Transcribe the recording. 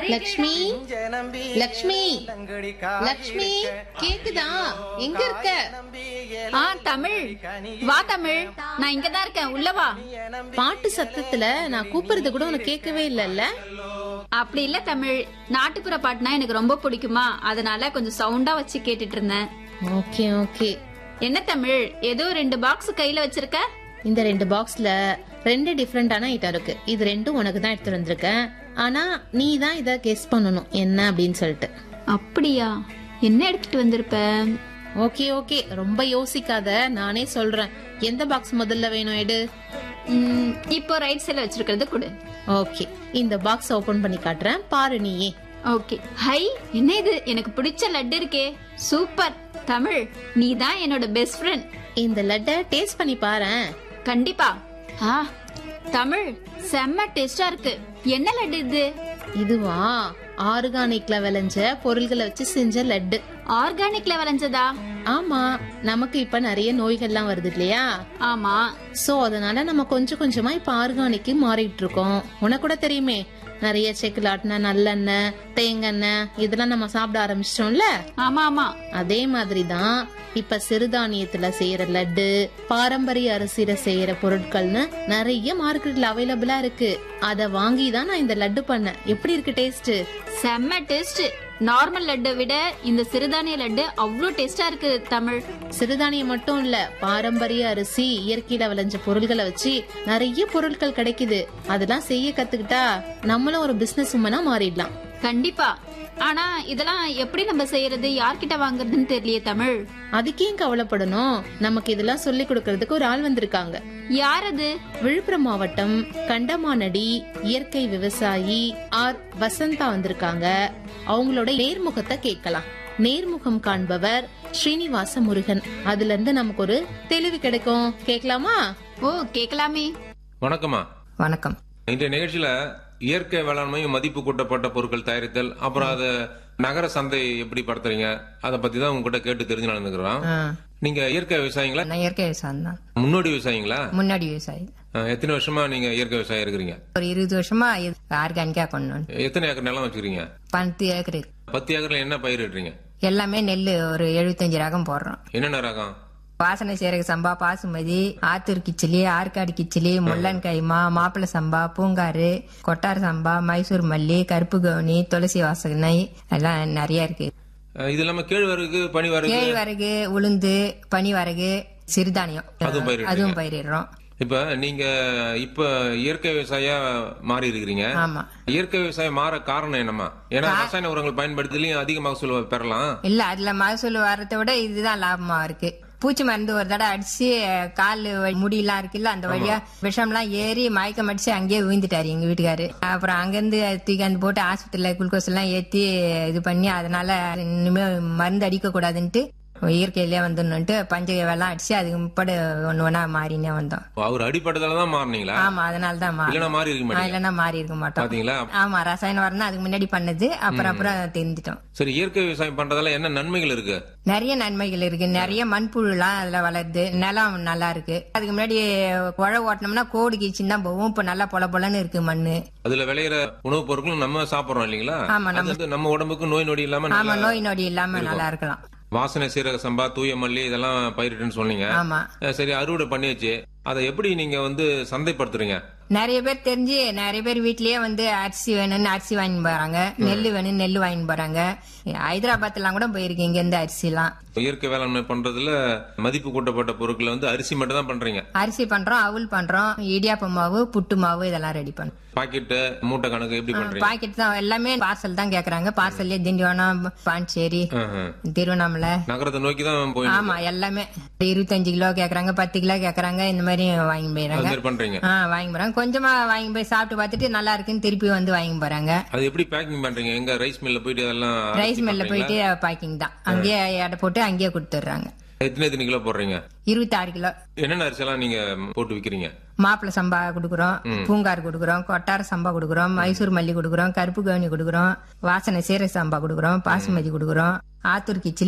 லக்ஷ்மி லக்ஷ்மி லக்ஷ்மி கேக்குதா எங்க இருக்க ஆ தமிழ் வா தமிழ் நான் இங்க தான் இருக்கேன் உள்ள வா பாட்டு சத்தத்துல நான் கூப்பிடுறது கூட உனக்கு கேட்கவே இல்லல்ல அப்படி இல்ல தமிழ் நாட்டுப்புற பாட்டுனா எனக்கு ரொம்ப பிடிக்குமா அதனால கொஞ்சம் சவுண்டா வச்சு கேட்டுட்டு இருந்தேன் ஓகே ஓகே என்ன தமிழ் ஏதோ ரெண்டு பாக்ஸ் கையில வச்சிருக்க இந்த ரெண்டு பாக்ஸ்ல ரெண்டு டிஃப்ரெண்டான ஐட்டம் இருக்கு இது ரெண்டும் உனக்கு தான் எடுத்து வந்திருக்கேன் ஆனா நீ தான் இத கெஸ் பண்ணணும் என்ன அப்படின்னு சொல்லிட்டு அப்படியா என்ன எடுத்துட்டு வந்திருப்ப ஓகே ஓகே ரொம்ப யோசிக்காத நானே சொல்றேன் எந்த பாக்ஸ் முதல்ல வேணும் எடு ம், இப்போ ரைட் சைடுல வச்சிருக்கிறது கொடு ஓகே இந்த பாக்ஸ் ஓபன் பண்ணி காட்டுறேன் பாரு நீயே ஓகே ஹை என்ன இது எனக்கு பிடிச்ச லட்டு இருக்கே சூப்பர் தமிழ் நீ தான் என்னோட பெஸ்ட் ஃப்ரெண்ட் இந்த லட்டை டேஸ்ட் பண்ணி பாரேன் கண்டிப்பா ஆ தமிழ் செம்ம டேஸ்டா இருக்கு என்ன லட்டு இது இதுவா ஆர்கானிக்ல விளைஞ்ச பொருள்களை வச்சு செஞ்ச லட்டு ஆர்கானிக்ல விளைஞ்சதா ஆமா நமக்கு இப்ப நிறைய நோய்கள்லாம் வருது இல்லையா ஆமா சோ அதனால நம்ம கொஞ்சம் கொஞ்சமா இப்ப ஆர்கானிக்கு மாறிட்டு இருக்கோம் உனக்கு கூட தெரியுமே நிறைய செக்குலாட்டின நல்லெண்ணெய் தேங்காய் இதெல்லாம் நம்ம சாப்பிட ஆரம்பிச்சிட்டோம்ல ஆமா ஆமா அதே மாதிரி தான் இப்ப சிறுதானியத்துல செய்யற லட்டு பாரம்பரிய அரிசியில செய்யற பொருட்கள்னு நிறைய மார்க்கெட்ல அவைலபிளா இருக்கு அத வாங்கி தான் நான் இந்த லட்டு பண்ணேன் எப்படி இருக்கு டேஸ்ட் செம்ம டேஸ்ட் நார்மல் லட்டை விட இந்த சிறுதானிய லட்டு அவ்வளோ டேஸ்டா இருக்கு தமிழ் சிறுதானியம் மட்டும் இல்ல பாரம்பரிய அரிசி இயற்கையில விளைஞ்ச பொருள்களை வச்சு நிறைய பொருட்கள் கிடைக்குது அதெல்லாம் செய்ய கத்துக்கிட்டா நம்மளும் ஒரு பிசினஸ் உமனா மாறிடலாம் கண்டிப்பா ஆனா இதெல்லாம் எப்படி நம்ம செய்யறது யார்கிட்ட வாங்குறதுன்னு தெரியலையே தமிழ் அதுக்கேன் கவலைப்படணும் நமக்கு இதெல்லாம் சொல்லி கொடுக்கறதுக்கு ஒரு ஆள் வந்திருக்காங்க யார் அது விழுப்புரம் மாவட்டம் கண்டமானடி இயற்கை விவசாயி ஆர் வசந்தா வந்திருக்காங்க அவங்களோட நேர்முகத்தை கேட்கலாம் நேர்முகம் காண்பவர் ஸ்ரீனிவாச முருகன் அதுல இருந்து நமக்கு ஒரு தெளிவு கிடைக்கும் கேட்கலாமா ஓ கேக்கலாமே வணக்கம்மா வணக்கம் இன்றைய நிகழ்ச்சியில இயற்கை வேளாண்மையும் மதிப்பு கூட்டப்பட்ட பொருட்கள் தயாரித்தல் அப்புறம் அதை நகர சந்தை எப்படி படுத்துறீங்க அதை பத்தி தான் உங்ககிட்ட கேட்டு தெரிஞ்சு நடந்துக்கிறோம் ஆ, நீங்க இயற்கை விவசாயிங்களா நான் இயற்கை விவசாயம் தான் முன்னோடி விவசாயிங்களா முன்னாடி விவசாயி அஹ், எத்தனை வருஷமா நீங்க இயற்கை விவசாயம் இருக்கிறீங்க ஒரு இருபது வருஷமா ஆர்கானிக்கா கொண்டு வந்து எத்தனை ஏக்கர் நிலம் வச்சுக்கிறீங்க பத்து ஏக்கர் இருக்கு பத்து ஏக்கர்ல என்ன பயிரிடுறீங்க எல்லாமே நெல் ஒரு எழுபத்தஞ்சு ரகம் போடுறோம் என்னென்ன ரகம் வாசனை சீரக சம்பா பாசுமதி ஆத்தூர் கிச்சிலி ஆற்காடு கிச்சிலி முள்ளன் கைமா மாப்பிள்ளை சம்பா பூங்காறு கொட்டார் சம்பா மைசூர் மல்லி கருப்பு கவுனி துளசி வாசனை எல்லாம் நிறைய இருக்கு அஹ், இது இல்லாம கேழ்வரகு பனிவரகு கேழ்வரகு உளுந்து பனிவரகு சிறுதானியம் அதுவும் பயிரிடுறீங்க. அதுவும் பயிரிடுறோம் இப்ப நீங்க இப்ப இயற்கை விவசாயியா மாறி இருக்கிறீங்க ஆமா இயற்கை விவசாயம் மாற காரணம் என்னம்மா ஏன்னா ரசாயன உரங்கள் பயன்படுத்திலையும் அதிக மகசூல் பெறலாம் இல்ல அதுல மகசூல் வர்றதை விட இதுதான் லாபமா இருக்கு பூச்சி மருந்து ஒரு தடவை அடிச்சு கால் முடியெல்லாம் இருக்குல்ல அந்த வழியா விஷம்லாம் ஏறி மயக்கம் அடிச்சு அங்கேயே விழுந்துட்டாரு எங்க வீட்டுக்காரு அப்புறம் அங்கிருந்து தூக்காந்து போட்டு ஆஸ்பத்திரியில குளுக்கோஸ் எல்லாம் ஏத்தி இது பண்ணி அதனால இனிமே மருந்து அடிக்க கூடாதுன்ட்டு இயற்கையிலே வந்துடணுன்ட்டு பஞ்சகவ்யெல்லாம் அடிச்சு அதுக்கு முப்படு ஒண்ணு ஒண்ணா மாறினே வந்தோம் அவர் அடிப்பட்டதால தான் மாறினீங்களா ஆமா அதனால தான் மாறி இல்லைன்னா மாறி இருக்க மாட்டீங்க இல்லைன்னா மாறி இருக்க மாட்டோம் பாத்தீங்களா ஆமா ரசாயன உரம் தான் அதுக்கு முன்னாடி பண்ணது அப்புறம் அப்புறம் தெரிஞ்சிட்டோம் சரி இயற்கை விவசாயம் பண்றதால என்ன நன்மைகள் இருக்கு நிறைய நன்மைகள் இருக்கு நிறைய மண்புழுலாம் அதுல வளருது நிலம் நல்லா இருக்கு அதுக்கு முன்னாடி உழவு ஓட்டினோம்னா கோடு கீச்சுன்னு தான் போகும் இப்ப நல்லா பொல பொலன்னு இருக்கு மண்ணு அதுல விளையிற உணவுப் பொருட்களும் நம்ம சாப்பிடுறோம் இல்லீங்களா ஆமா, அது வந்து நம்ம உடம்புக்கு நோய் நொடி இல்லாம ஆமா நல்லா நோய் நொடி இல்லாம நல்லா இருக்கலாம் வாசனை சீரக சம்பா தூய மல்லி இதெல்லாம் பயிரிட்டுன்னு சொன்னீங்க ஆமா அஹ் சரி அறுவடை பண்ணியாச்சு அதை எப்படி நீங்க வந்து சந்தைப்படுத்துறீங்க நிறைய பேர் தெரிஞ்சு நிறைய பேர் வீட்லயே வந்து அரிசி வேணும்னு அரிசி வாங்கி போறாங்க நெல் வேணும்னு நெல் வாங்கி போறாங்க ஹைதராபாத் எல்லாம் கூட போயிருக்கு இங்க இருந்து அரிசி எல்லாம் இயற்கை வேளாண்மை பண்றதுல மதிப்பு கூட்டப்பட்ட பொருட்களை வந்து அரிசி மட்டும் தான் பண்றீங்க அரிசி பண்றோம் அவுல் பண்றோம் இடியாப்ப மாவு புட்டு மாவு இதெல்லாம் ரெடி பண்றோம் பாக்கெட்டு மூட்டை கணக்கு எப்படி பண்றீங்க பாக்கெட் தான் எல்லாமே பார்சல் தான் கேக்குறாங்க பார்சல்லே திண்டிவனம் பாண்டிச்சேரி அஹ் அஹ். திருவண்ணாமலை நகரத்தை நோக்கி தான் போய் ஆமா எல்லாமே இருபத்தஞ்சு கிலோ கேக்குறாங்க பத்து கிலோ கேக்குறாங்க இந்த மாதிரி வாங்கி அது போயிடுறாங்க மாதிரி பண்றீங்க ஆ வாங்கி போறாங்க கொஞ்சமா வாங்கி போய் சாப்பிட்டு பார்த்துட்டு நல்லா இருக்குன்னு திருப்பி வந்து வாங்கி போறாங்க அது எப்படி பேக்கிங் பண்றீங்க எங்க ரைஸ் மில்ல போயிட்டு அதெல்லாம் ரைஸ் அரைச்சு மில்ல பண்றீங்களா? போயிட்டு பேக்கிங் தான் அங்கேயே எடை போட்டு அங்கேயே கொடுத்துட்றாங்க எத்தனை எத்தனை கிலோ போடுறீங்க இருபத்தாறு கிலோ என்னென்ன அரிசி எல்லாம் நீங்க போட்டு விக்கிறீங்க மாப்பிளை சம்பா கொடுக்குறோம் பூங்கார் கொடுக்குறோம் கொட்டார சம்பா கொடுக்குறோம் மைசூர் மல்லி கொடுக்குறோம் கருப்பு கவுனி கொடுக்குறோம் வாசனை சீரக சம்பா கொடுக்குறோம் பாசுமதி கொடுக்குறோம் ஆத்தூர் கிச்சிலி